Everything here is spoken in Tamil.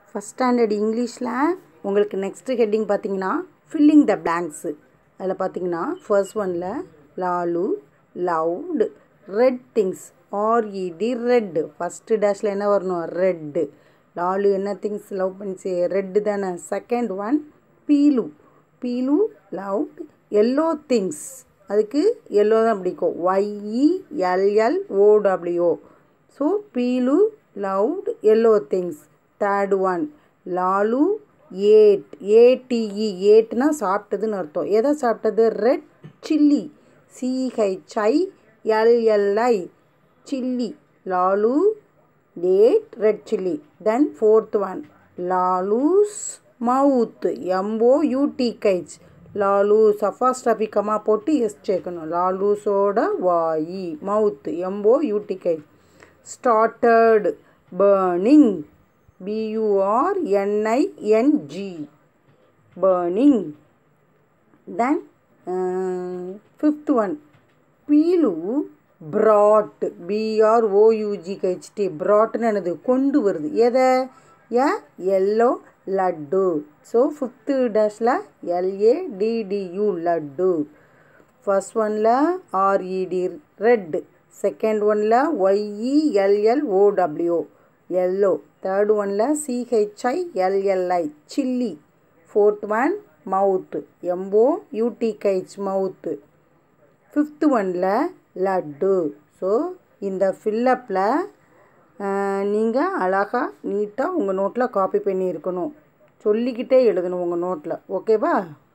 ஃபஸ்ட் ஸ்டாண்டர்ட் இங்கிலீஷில் உங்களுக்கு நெக்ஸ்ட்டு ஹெட்டிங் பார்த்தீங்கன்னா ஃபில்லிங் த பிளாங்க்ஸு அதில் பார்த்தீங்கன்னா ஃபர்ஸ்ட் ஒனில் Lalu loved red things R E D red first டேஷில் என்ன வரணும் ரெட்டு லாலு என்ன திங்ஸ் லவ் பண்ணிச்சு ரெட்டு தானே second one Bilu Bilu loved yellow things அதுக்கு எல்லோ தான் பிடிக்கும் Y E L L O W so Bilu loved yellow things third one Lalu ate A T E ஏட்னா சாப்பிட்டதுன்னு அர்த்தம் எதை சாப்பிட்டது red chilli C H I L L I chilli Lalu ate red chilli தென் ஃபோர்த் ஒன் லாலூஸ் மவுத் எம்போ யூடிகைச் லாலூஸ் அஃபாஸ்டாபிக்கமாக போட்டு எஸ் சேர்க்கணும் லாலூஸோட வாயி மவுத் எம்போ யூடிகைச் ஸ்டார்டர்டு burning பியூஆர்என்ஐஎன்ஜி burning then fifth one பீலு broad பிஆர்ஓயூஜிஹெச்டி ப்ராட்னு என்னது கொண்டு வருது எதை ஏ yellow laddu so fifth டேஷில் எல்ஏடிடியூ laddu first ஒனில் ஆர்இடி ரெட் செகண்ட் ஒனில் ஒய்இஎல்எல் ஓடபிள்யூ எல்லோ தேர்ட் ஒனில் சிஹெச்ஐ எல்எல்ஐ சில்லி ஃபோர்த் ஒன் மவுத்து எம்போ யூடிகைச் மவுத்து ஃபிஃப்த்து ஒனில் லட்டு ஸோ இந்த ஃபில்லப்பில் நீங்கள் அழகாக நீட்டாக உங்கள் நோட்டில் காப்பி பண்ணி இருக்கணும் சொல்லிக்கிட்டே எழுதணும் உங்கள் நோட்டில் ஓகேவா